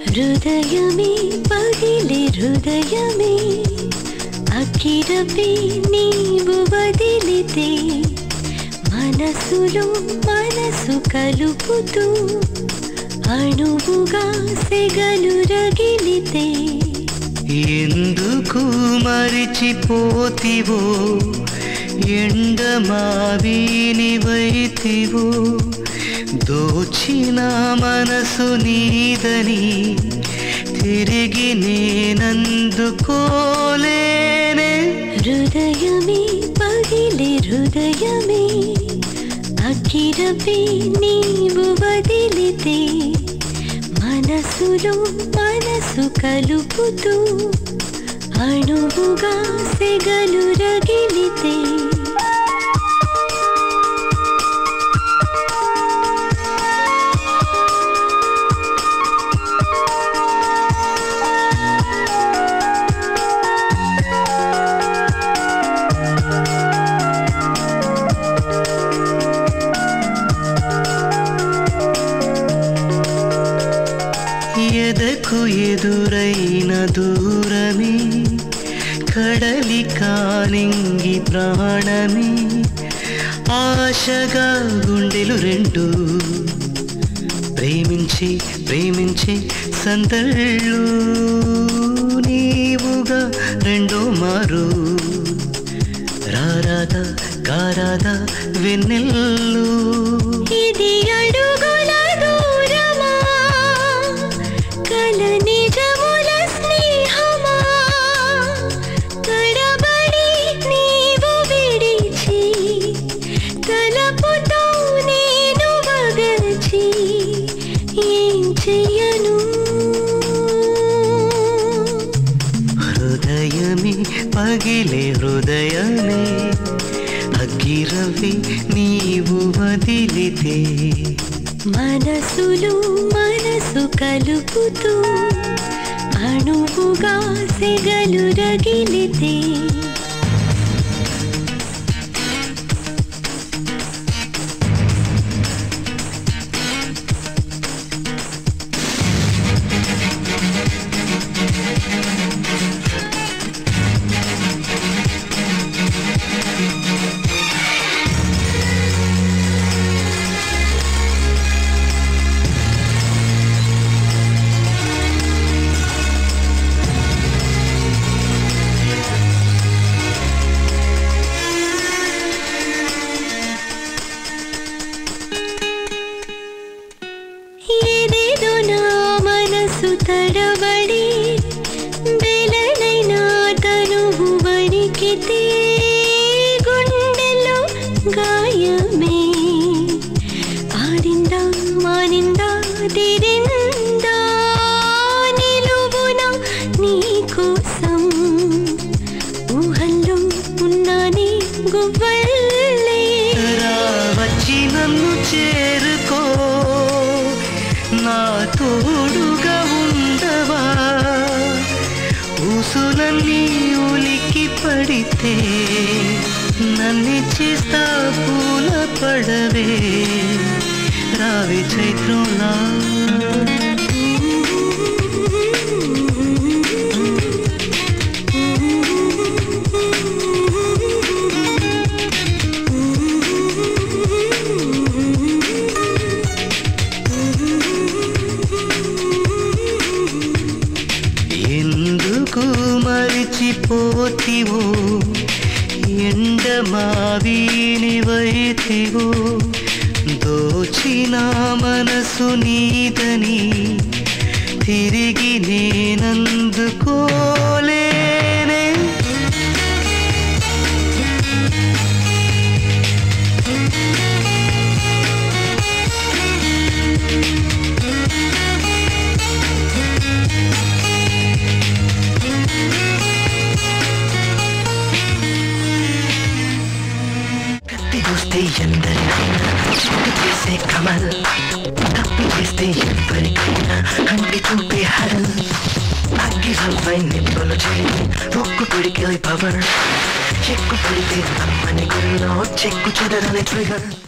హృదయమే పగిలి హృదయమే అకిరపి నీవు వదిలితే మనసులో మనసు కలుపుతూ అణువుగా సెగలు రగిలితే ఎందుకు మరిచిపోతివో ఎండమావినివైతివో దోచిన మనసు నీదని తిరిగి నేనందుకోలేనే హృదయమే పగిలి హృదయమే అకిరపి నీవు వదిలితే మనసులో మనసు కలుపుతూ అణువుగా సెగలు రగిలితే ఎదకు ఎదురైన దూరమే కడలి కానింగి ప్రాణమే ఆశగా గుండెలు రెండు ప్రేమించి ప్రేమించి సందళ్ళు నీవుగా రెండో మారు రారాదా కారాదా వెన్నెల్లు ఇది అడుగుల దూరమా కల నిజముల స్నేహమా తడబడి నీవు విడిచి తలపుతో నేను వగచి ఏం చెయ్యను హృదయమే పగిలే హృదయమే అగ్గిరవి నీవు వదిలితే మనసులు మనసు కలుపుతూ అణువుగా సెగలు రగిలితే ఏదేదో నా మనసు తడబడి బెలనైనా తనువు వణికితే గుండెలో గాయమే ఆడిందా మానిందా తిరిందా నిలువున నీ కోసం ఊహల్లో ఉన్నానే గువ్వల్లే రా వచ్చి నన్ను చేరుకో నా తోడుగా ఉండవా ఊసులన్నీ ఉలికి పడితే నన్ను చేస్తా పూల పడవే రావి చైత్రంలా ఎందుకు మరిచిపోతివో ఎండమావినివైతివో దోచిన మనసు నీదని తిరిగి నేనందుకోలేనే కత్తి చూస్తే ఎందరికైనా చిక్కు చేసే కమల్ తప్పు చేస్తే ఎవరికైనా కంటి చూపే హరల్ అగ్గి రవ్వై నిప్పులు చెల్లి ఉక్కు పిడికిలి పవర్ చెక్కు పిడితే అమ్మని గురిలో చెక్కు చెదరని ట్రిగర్